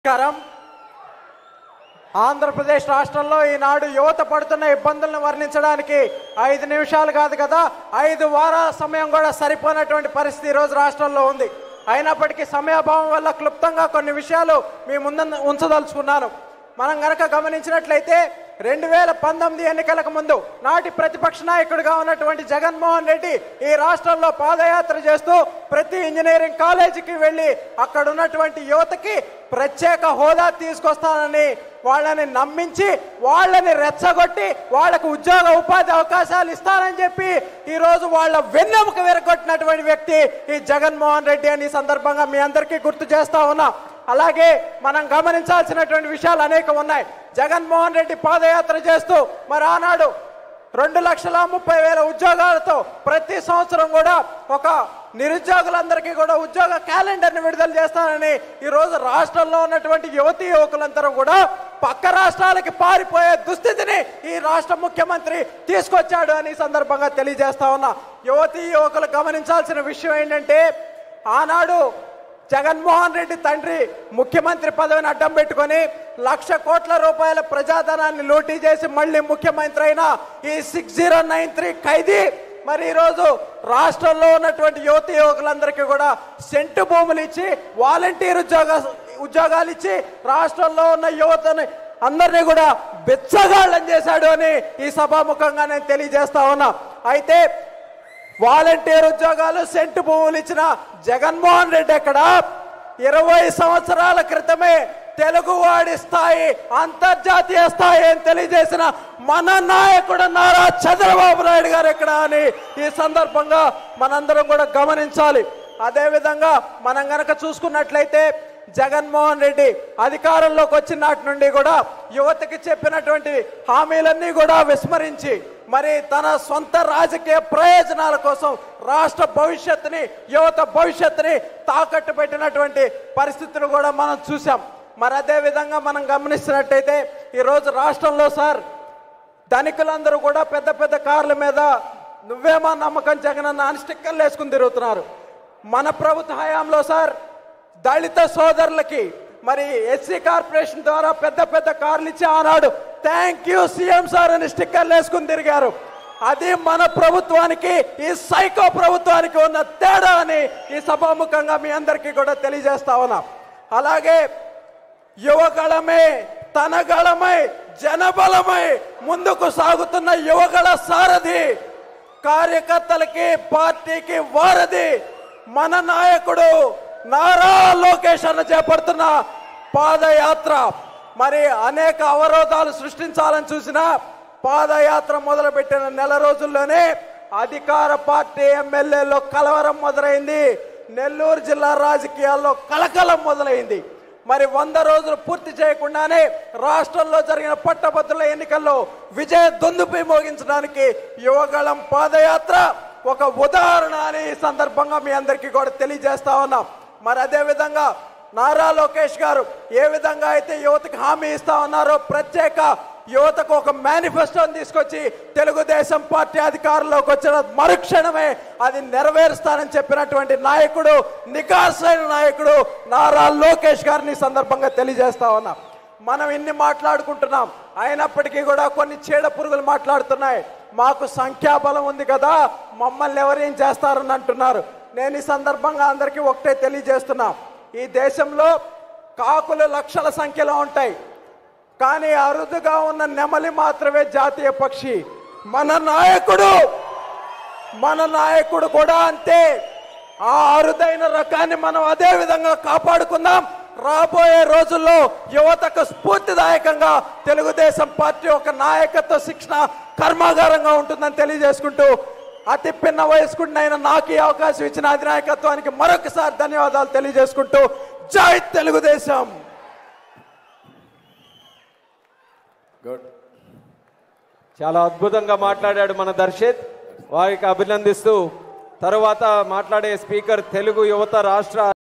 నమస్కారం ఆంధ్రప్రదేశ్ రాష్ట్రంలో ఈనాడు యువత పడుతున్న ఇబ్బందులను వర్ణించడానికి ఐదు నిమిషాలు కాదు కదా ఐదు వారాల సమయం కూడా సరిపోయినటువంటి పరిస్థితి ఈ రోజు రాష్ట్రంలో ఉంది అయినప్పటికీ సమయాభావం వల్ల క్లుప్తంగా కొన్ని విషయాలు మీ ముందు ఉంచదలుచుకున్నాను మనం గనక గమనించినట్లయితే రెండు వేల పంతొమ్మిది ఎన్నికలకు ముందు నాటి ప్రతిపక్ష నాయకుడిగా ఉన్నటువంటి జగన్మోహన్ రెడ్డి ఈ రాష్ట్రంలో పాదయాత్ర చేస్తూ ప్రతి ఇంజనీరింగ్ కాలేజీకి వెళ్ళి అక్కడ ఉన్నటువంటి యువతకి ప్రత్యేక హోదా తీసుకొస్తానని వాళ్ళని నమ్మించి వాళ్ళని రెచ్చగొట్టి వాళ్ళకు ఉద్యోగ ఉపాధి అవకాశాలు ఇస్తానని చెప్పి ఈ రోజు వాళ్ళ వెన్నెముక విరగొట్టినటువంటి వ్యక్తి ఈ జగన్మోహన్ రెడ్డి అని ఈ సందర్భంగా మీ అందరికీ గుర్తు చేస్తా ఉన్నా అలాగే మనం గమనించాల్సినటువంటి విషయాలు అనేకం ఉన్నాయి జగన్మోహన్ రెడ్డి పాదయాత్ర చేస్తూ మరి ఆనాడు రెండు లక్షల ముప్పై వేల ఉద్యోగాలతో ప్రతి సంవత్సరం కూడా ఒక నిరుద్యోగులందరికీ కూడా ఉద్యోగ క్యాలెండర్ని విడుదల చేస్తానని ఈరోజు రాష్ట్రంలో ఉన్నటువంటి యువతీ యువకులందరూ కూడా పక్క రాష్ట్రాలకి పారిపోయే దుస్థితిని ఈ రాష్ట్ర ముఖ్యమంత్రి తీసుకొచ్చాడు అని ఈ సందర్భంగా తెలియజేస్తా ఉన్నా యువతీ యువకులు గమనించాల్సిన విషయం ఏంటంటే ఆనాడు జగన్మోహన్ రెడ్డి తండ్రి ముఖ్యమంత్రి పదవిని అడ్డం పెట్టుకొని లక్ష కోట్ల రూపాయల ప్రజాధనాన్ని లూటీ చేసి మళ్ళీ ముఖ్యమంత్రి అయిన ఈ సిక్స్ జీరో నైన్ త్రీ ఖైదీ మరి ఈరోజు రాష్ట్రంలో ఉన్నటువంటి యువతి యువకులందరికీ కూడా సెంటు భూములు ఇచ్చి వాలంటీర్ ఉద్యోగ ఉద్యోగాలు ఇచ్చి రాష్ట్రంలో ఉన్న యువతని అందరినీ కూడా బెచ్చగాళ్ళని చేశాడు అని ఈ సభాముఖంగా నేను తెలియజేస్తా ఉన్నా అయితే వాలంటీర్ ఉద్యోగాలు సెంటు భూములు ఇచ్చిన జగన్మోహన్ రెడ్డి ఎక్కడ ఇరవై సంవత్సరాల క్రితమే తెలుగువాడి స్థాయి అంతర్జాతీయ స్థాయి అని తెలియజేసిన మన నాయకుడు నారా చంద్రబాబు నాయుడు గారు ఎక్కడ అని ఈ సందర్భంగా మనందరం కూడా గమనించాలి అదేవిధంగా మనం గనక చూసుకున్నట్లయితే జగన్మోహన్ రెడ్డి అధికారంలోకి వచ్చిన నాటి నుండి కూడా యువతకి చెప్పినటువంటి హామీలన్నీ కూడా విస్మరించి మరి తన సొంత రాజకీయ ప్రయోజనాల కోసం రాష్ట్ర భవిష్యత్తుని యువత భవిష్యత్తుని తాకట్టు పెట్టినటువంటి పరిస్థితులు కూడా మనం చూసాం మరి అదే విధంగా మనం గమనిస్తున్నట్టయితే ఈరోజు రాష్ట్రంలో సార్ ధనికులందరూ కూడా పెద్ద పెద్ద కార్ల మీద నువ్వేమా నమ్మకం జగనన్న అని స్టిక్కర్లు వేసుకుని తిరుగుతున్నారు మన ప్రభుత్వ హయాంలో సార్ దళిత సోదరులకి మరి ఎస్సీ కార్పొరేషన్ ద్వారా పెద్ద పెద్ద కార్లు ఇచ్చి ఆనాడు థ్యాంక్ యూ సీఎం సార్ అని స్టిక్కర్లు వేసుకుని తిరిగారు అది మన ప్రభుత్వానికి ఈ సైకో ప్రభుత్వానికి ఉన్న తేడా అని ఈ సభాముఖంగా మీ అందరికీ కూడా తెలియజేస్తా ఉన్నా అలాగే యువగళమే తన గళమై జనబలమై ముందుకు సాగుతున్న యువగళ సారథి కార్యకర్తలకి పార్టీకి వారధి మన నాయకుడు నారా లోకేష్ అన్న చేపడుతున్న పాదయాత్ర మరి అనేక అవరోధాలు సృష్టించాలని చూసిన పాదయాత్ర మొదలుపెట్టిన నెల రోజుల్లోనే అధికార పార్టీ ఎమ్మెల్యేలో కలవరం మొదలైంది నెల్లూరు జిల్లా రాజకీయాల్లో కలకలం మొదలైంది మరి వంద రోజులు పూర్తి చేయకుండానే రాష్ట్రంలో జరిగిన పట్టభద్రుల ఎన్నికల్లో విజయ దొందుపై మోగించడానికి యువగళం పాదయాత్ర ఒక ఉదాహరణ అని ఈ సందర్భంగా మీ అందరికీ కూడా తెలియజేస్తా ఉన్నాం మరి అదే విధంగా నారా లోకేష్ గారు ఏ విధంగా అయితే యువతకు హామీ ఇస్తా ఉన్నారో ప్రత్యేక యువతకు ఒక మేనిఫెస్టోని తీసుకొచ్చి తెలుగుదేశం పార్టీ అధికారంలోకి వచ్చిన మరుక్షణమే అది నెరవేరుస్తానని చెప్పినటువంటి నాయకుడు నికాసైన నాయకుడు నారా లోకేష్ గారిని ఈ సందర్భంగా తెలియజేస్తా ఉన్నా మనం ఇన్ని మాట్లాడుకుంటున్నాం అయినప్పటికీ కూడా కొన్ని చీడ పురుగులు మాట్లాడుతున్నాయి మాకు సంఖ్యాబలం ఉంది కదా మమ్మల్ని ఎవరేం చేస్తారని అంటున్నారు నేను ఈ సందర్భంగా అందరికీ ఒకటే తెలియజేస్తున్నా ఈ దేశంలో కాకులు లక్షల సంఖ్యలో ఉంటాయి కానీ అరుదుగా ఉన్న నెమలి మాత్రమే జాతీయ పక్షి మన నాయకుడు మన నాయకుడు కూడా అంతే ఆ అరుదైన రకాన్ని మనం అదే విధంగా కాపాడుకుందాం రాబోయే రోజుల్లో యువతకు స్ఫూర్తిదాయకంగా తెలుగుదేశం పార్టీ ఒక నాయకత్వ శిక్షణ కర్మాగారంగా ఉంటుందని తెలియజేసుకుంటూ అతి పిన్న వయస్కుడినైన నాకు ఈ అవకాశం ఇచ్చిన అధినాయకత్వానికి మరొకసారి ధన్యవాదాలు తెలియజేసుకుంటూ జై తెలుగుదేశం గుడ్ చాలా అద్భుతంగా మాట్లాడాడు మన దర్శిత్ వారికి అభినందిస్తూ తరువాత మాట్లాడే స్పీకర్ తెలుగు యువత రాష్ట్ర